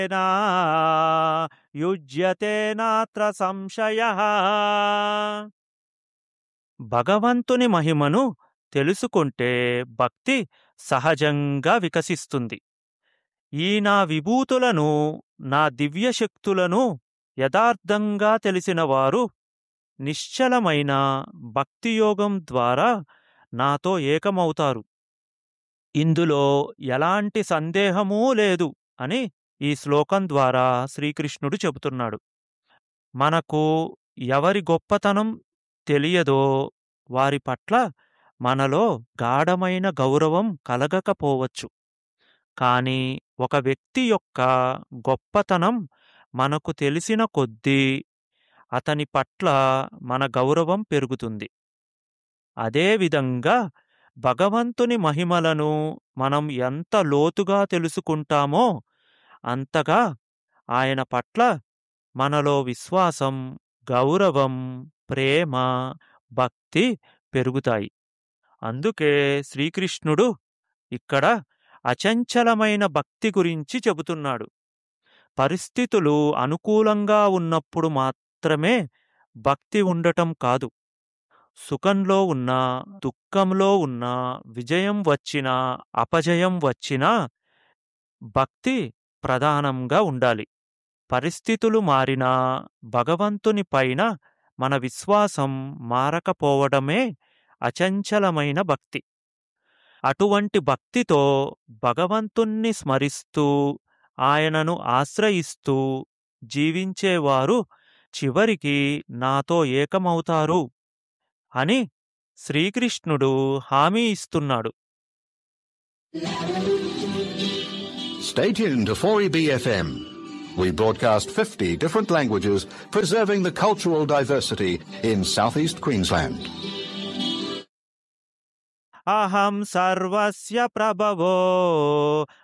నా యుజ్యతే నాత్ర సంశయ భగవంతుని మహిమను తెలుసుకుంటే భక్తి సహజంగా వికసిస్తుంది ఈ నా విభూతులను నా దివ్యశక్తులను యథార్థంగా తెలిసిన వారు నిశ్చలమైన భక్తియోగం ద్వారా నాతో ఏకమవుతారు ఇందులో ఎలాంటి సందేహమూ లేదు అని ఈ శ్లోకం ద్వారా శ్రీకృష్ణుడు చెబుతున్నాడు మనకు ఎవరి గొప్పతనం తెలియదో వారి పట్ల మనలో గాఢమైన గౌరవం కలగకపోవచ్చు కాని ఒక వ్యక్తి యొక్క గొప్పతనం మనకు తెలిసిన కొద్దీ అతని పట్ల మన గౌరవం పెరుగుతుంది అదేవిధంగా భగవంతుని మహిమలను మనం ఎంత లోతుగా తెలుసుకుంటామో అంతగా ఆయన పట్ల మనలో విశ్వాసం గౌరవం ప్రేమ భక్తి పెరుగుతాయి అందుకే శ్రీకృష్ణుడు ఇక్కడ అచంచలమైన భక్తి గురించి చెబుతున్నాడు పరిస్థితులు అనుకూలంగా ఉన్నప్పుడు మాత్రమే భక్తి ఉండటం కాదు సుఖంలో ఉన్నా దుఃఖంలో ఉన్నా విజయం వచ్చినా అపజయం వచ్చినా భక్తి ప్రధానంగా ఉండాలి పరిస్థితులు మారినా భగవంతుని పైన మన విశ్వాసం మారకపోవడమే అచంచలమైన భక్తి అటువంటి భక్తితో భగవంతుణ్ణి స్మరిస్తూ ఆయనను ఆశ్రయిస్తూ జీవించేవారు చివరికి నాతో ఏకమవుతారు అని శ్రీకృష్ణుడు హామీ ఇస్తున్నాడు Stay tuned to 4EBFM. We broadcast 50 different languages, preserving the cultural diversity in southeast Queensland. అహం సర్వస్య ప్రభవో